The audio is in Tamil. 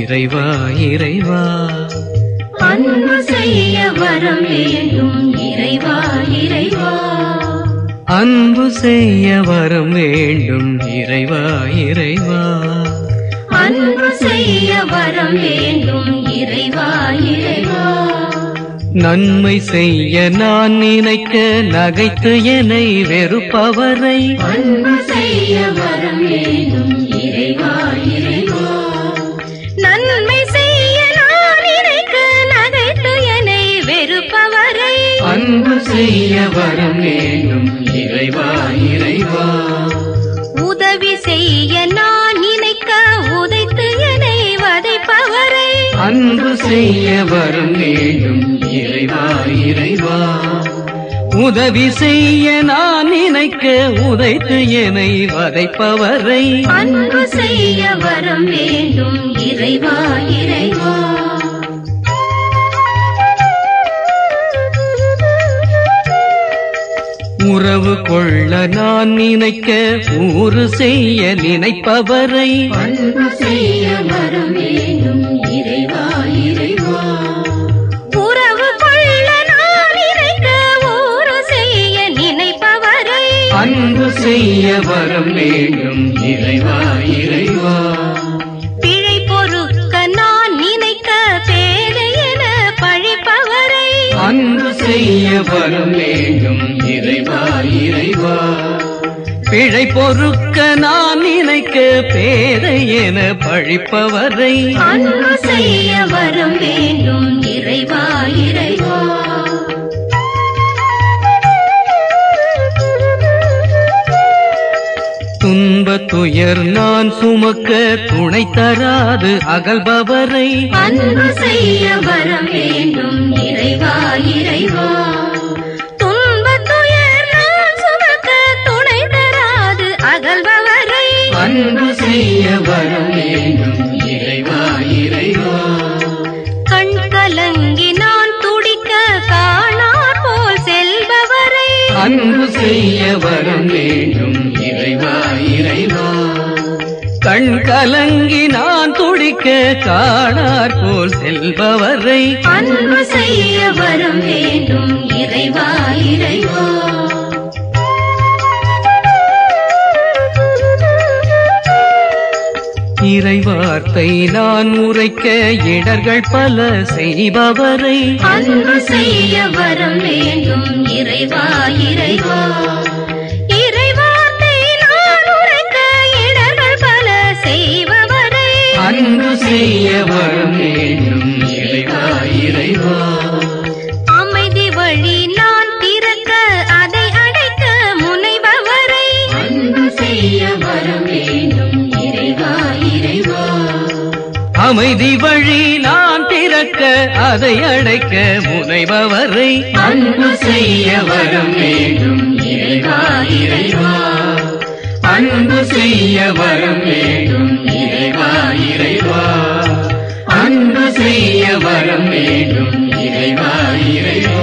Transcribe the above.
இறைவா இறைவா அன்பு செய்ய வரம் வேண்டும் இறைவா இறைவா அன்பு செய்ய வரம் வேண்டும் இறைவா இறைவா அன்பு செய்ய வரம் வேண்டும் இறைவா இறைவா நன்மை செய்ய நான் நினைக்க நகைத்து என்னை வெறுப்பவரை அன்பு செய்ய வரம் வேண்டும் இறைவா இறைவா நன்மை செய்ய நான் நினைக்க நகைத்து என்னை வெறுப்பவரை அன்பு செய்ய வரம் வேண்டும் இறைவா இறைவா உதவி செய்ய நான் நினைக்க உதைத்து என்னை வதைப்பவரை அன்பு செய்ய வரம் வேண்டும் இறைவா இறைவா உதவி செய்ய நான் நினைக்க உதைத்து என்னை வதைப்பவரை அன்பு செய்ய வரம் வேண்டும் இறைவா இறைவா உறவு கொள்ள நான் நினைக்க ஊறு செய்ய நினைப்பவரை அன்பு செய்ய வரம் வேண்டும் இறைவா இறைவா உறவு கொள்ள நான் நினைக்க ஊறு செய்ய நினைப்பவரை அன்பு செய்ய வரம் வேண்டும் இறைவா இறைவா பிழை பொறுக்க நான் நினைக்க பேதை என பழிப்பவரை அன்பு செய்ய வரம் வேண்டும் இறைவா இறைவா பிழை பொறுக்க நான் நினைக்க பேதை என பழிப்பவரை அன்பு செய்ய வரம் வேண்டும் இறைவா இறைவா துன்ப துயர் நான் சுமக்க துணை தராது அகல்பவரை அன்பு செய்ய வரம் வேண்டும் இறைவா இறைவா துன்பத் துயர் நான் சுமக்க துணை தராது அகல்பவரை அன்பு செய்ய வரம் வேண்டும் இறைவா இறைவா கண் கலங்கி நான் துடிக்க காணார் போல் செல்பவரை அன்பு செய்ய வரம் வேண்டும் இறைவா இறைவா கண் கலங்கி நான் துடிக்க காணார் போல் செல்பவரை அன்பு செய்ய வரம் வேண்டும் இறைவா இறைவா இறைவார்த்தை நான் உரைக்க இடர்கள் பல செய்பவரை அன்பு செய்ய வரம் வேண்டும் இறைவா இறைவா இறைவார்த்தை நான் உரைக்க இடர்கள் பல செய்பவரை அன்பு செய்ய வரம் வேண்டும் இறைவா இறைவா அமைதி வழி நான் திறக்க அதை அடைக்க முனைபவரை அன்பு செய்ய வரம் வேண்டும் இறைவா இறைவா அமைதி வழி நான் திறக்க அதை அடைக்க முனைபவரை அன்பு செய்ய வரம் வேண்டும் இறைவா இறைவா அன்பு செய்ய வரம் வேண்டும் இறைவா இறைவா அன்பு செய்ய வரம் வேண்டும் இறைவா இறைவா